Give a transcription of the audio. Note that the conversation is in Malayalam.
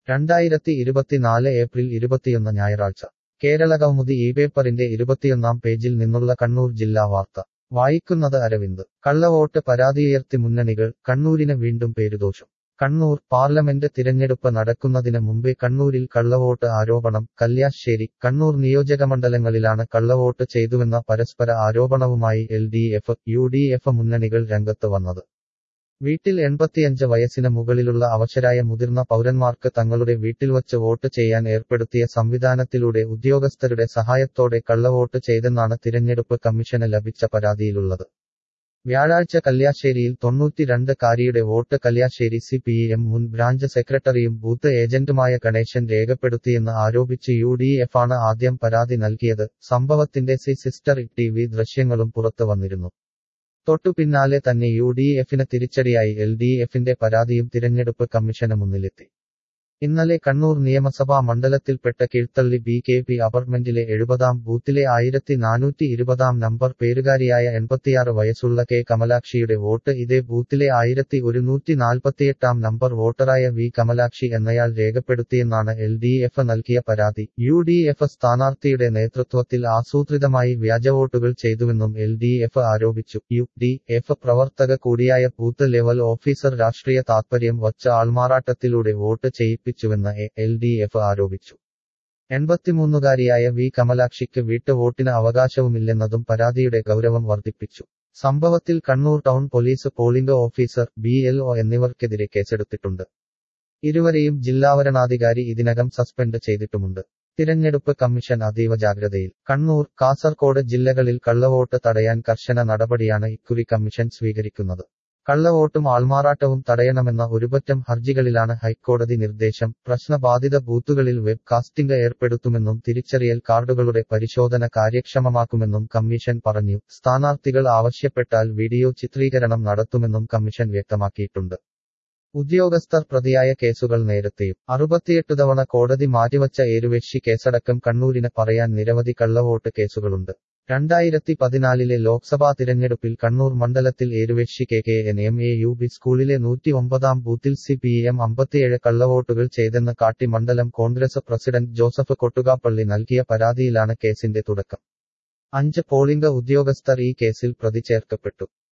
രണ്ടായിരത്തി ഇരുപത്തിനാല് ഏപ്രിൽ ഇരുപത്തിയൊന്ന് ഞായറാഴ്ച കേരള കൗമുദി ഈ പേപ്പറിന്റെ ഇരുപത്തിയൊന്നാം പേജിൽ നിന്നുള്ള കണ്ണൂർ ജില്ലാ വാർത്ത വായിക്കുന്നത് അരവിന്ദ് കള്ളവോട്ട് പരാതിയുയർത്തി മുന്നണികൾ കണ്ണൂരിന് വീണ്ടും പേരുദോഷം കണ്ണൂർ പാർലമെന്റ് തിരഞ്ഞെടുപ്പ് നടക്കുന്നതിന് മുമ്പേ കണ്ണൂരിൽ കള്ളവോട്ട് ആരോപണം കല്യാശ്ശേരി കണ്ണൂർ നിയോജകമണ്ഡലങ്ങളിലാണ് കള്ളവോട്ട് ചെയ്തുവെന്ന പരസ്പര ആരോപണവുമായി L D F U D F മുന്നണികൾ രംഗത്ത് വന്നത് വീട്ടിൽ എൺപത്തിയഞ്ച് വയസ്സിന് മുകളിലുള്ള അവശരായ മുതിർന്ന പൗരന്മാർക്ക് തങ്ങളുടെ വീട്ടിൽ വച്ച് വോട്ട് ചെയ്യാൻ ഏർപ്പെടുത്തിയ സംവിധാനത്തിലൂടെ ഉദ്യോഗസ്ഥരുടെ സഹായത്തോടെ കള്ളവോട്ട് ചെയ്തെന്നാണ് തിരഞ്ഞെടുപ്പ് കമ്മീഷന് ലഭിച്ച പരാതിയിലുള്ളത് വ്യാഴാഴ്ച കല്യാശ്ശേരിയിൽ തൊണ്ണൂറ്റിരണ്ട് കാരിയുടെ vote Kalliasseri C P M മുൻ ബ്രാഞ്ച് സെക്രട്ടറിയും ബൂത്ത് ഏജന്റുമായ ഗണേശൻ രേഖപ്പെടുത്തിയെന്ന് ആരോപിച്ച് യു ഡി എഫ് ആണ് ആദ്യം പരാതി നൽകിയത് സംഭവത്തിന്റെ സി സിസ്റ്റർ ടി വി ദൃശ്യങ്ങളും പുറത്തു വന്നിരുന്നു തൊട്ടു പിന്നാലെ തന്നെ യു ഡി എഫിന് തിരിച്ചടിയായി എൽ ഡി എഫിന്റെ പരാതിയും തിരഞ്ഞെടുപ്പ് കമ്മീഷന് മുന്നിലെത്തി ഇന്നലെ കണ്ണൂർ നിയമസഭാ മണ്ഡലത്തിൽപ്പെട്ട കീഴ്ത്തള്ളി ബി കെ പി അപ്പാർട്ട്മെന്റിലെ എഴുപതാം ബൂത്തിലെ ആയിരത്തി നാനൂറ്റി ഇരുപതാം നമ്പർ പേരുകാരിയായ എൺപത്തിയാറ് വയസ്സുള്ള കെ കമലാക്ഷിയുടെ വോട്ട് ഇതേ ബൂത്തിലെ ആയിരത്തി ഒരുന്നൂറ്റി നാൽപ്പത്തിയെട്ടാം നമ്പർ വോട്ടറായ വി കമലാക്ഷി എന്നയാൾ രേഖപ്പെടുത്തിയെന്നാണ് എൽ ഡി എഫ് നൽകിയ പരാതി യു ഡി എഫ് സ്ഥാനാർത്ഥിയുടെ നേതൃത്വത്തിൽ ആസൂത്രിതമായി വ്യാജവോട്ടുകൾ ചെയ്തുവെന്നും എൽ ഡി എഫ് ആരോപിച്ചു യു ഡി എഫ് പ്രവർത്തക കൂടിയായ ബൂത്ത് ലെവൽ ഓഫീസർ രാഷ്ട്രീയ താത്പര്യം വച്ച ആൾമാറാട്ടത്തിലൂടെ വോട്ട് ചെയ്യിപ്പിച്ചു പ്പിച്ചുവെന്ന് എൽ ഡി എഫ് ആരോപിച്ചു എൺപത്തിമൂന്നുകാരിയായ വി കമലാക്ഷിക്ക് വീട്ടുവോട്ടിന് അവകാശവുമില്ലെന്നതും പരാതിയുടെ ഗൗരവം വർദ്ധിപ്പിച്ചു സംഭവത്തിൽ Kannur town police polling officer B L O എന്നിവർക്കെതിരെ കേസെടുത്തിട്ടുണ്ട് ഇരുവരെയും ജില്ലാവരണാധികാരി ഇതിനകം സസ്പെൻഡ് ചെയ്തിട്ടുമുണ്ട് തിരഞ്ഞെടുപ്പ് കമ്മീഷൻ അതീവ ജാഗ്രതയിൽ കണ്ണൂർ കാസർകോട് ജില്ലകളിൽ കള്ളവോട്ട് തടയാൻ കർശന നടപടിയാണ് ഇക്കുറി കമ്മീഷൻ സ്വീകരിക്കുന്നത് കള്ളവോട്ടും ആൾമാറാട്ടവും തടയണമെന്ന ഒരുപറ്റം ഹർജികളിലാണ് ഹൈക്കോടതി നിർദ്ദേശം പ്രശ്നബാധിത ബൂത്തുകളിൽ വെബ് കാസ്റ്റിംഗ് ഏർപ്പെടുത്തുമെന്നും തിരിച്ചറിയൽ കാർഡുകളുടെ പരിശോധന കാര്യക്ഷമമാക്കുമെന്നും കമ്മീഷൻ പറഞ്ഞു സ്ഥാനാർത്ഥികൾ ആവശ്യപ്പെട്ടാൽ വീഡിയോ ചിത്രീകരണം നടത്തുമെന്നും കമ്മീഷൻ വ്യക്തമാക്കിയിട്ടുണ്ട് ഉദ്യോഗസ്ഥർ പ്രതിയായ കേസുകൾ നേരത്തെയും അറുപത്തിയെട്ട് തവണ കോടതി മാറ്റിവച്ച ഏരുവേശി കേസടക്കം കണ്ണൂരിന് പറയാൻ നിരവധി കള്ളവോട്ട് കേസുകളുണ്ട് രണ്ടായിരത്തി പതിനാലിലെ ലോക്സഭാ തിരഞ്ഞെടുപ്പിൽ കണ്ണൂർ മണ്ഡലത്തിൽ Eruveshi K K N M A U B സ്കൂളിലെ നൂറ്റി ഒമ്പതാം ബൂത്തിൽ സി പി എം അമ്പത്തിയേഴ് കള്ളവോട്ടുകൾ ചെയ്തെന്ന് കാട്ടി മണ്ഡലം കോൺഗ്രസ് പ്രസിഡന്റ് ജോസഫ് കൊട്ടുകാപ്പള്ളി നൽകിയ പരാതിയിലാണ് കേസിന്റെ തുടക്കം അഞ്ച് പോളിംഗ് ഉദ്യോഗസ്ഥർ ഈ കേസിൽ പ്രതി ചേർക്കപ്പെട്ടു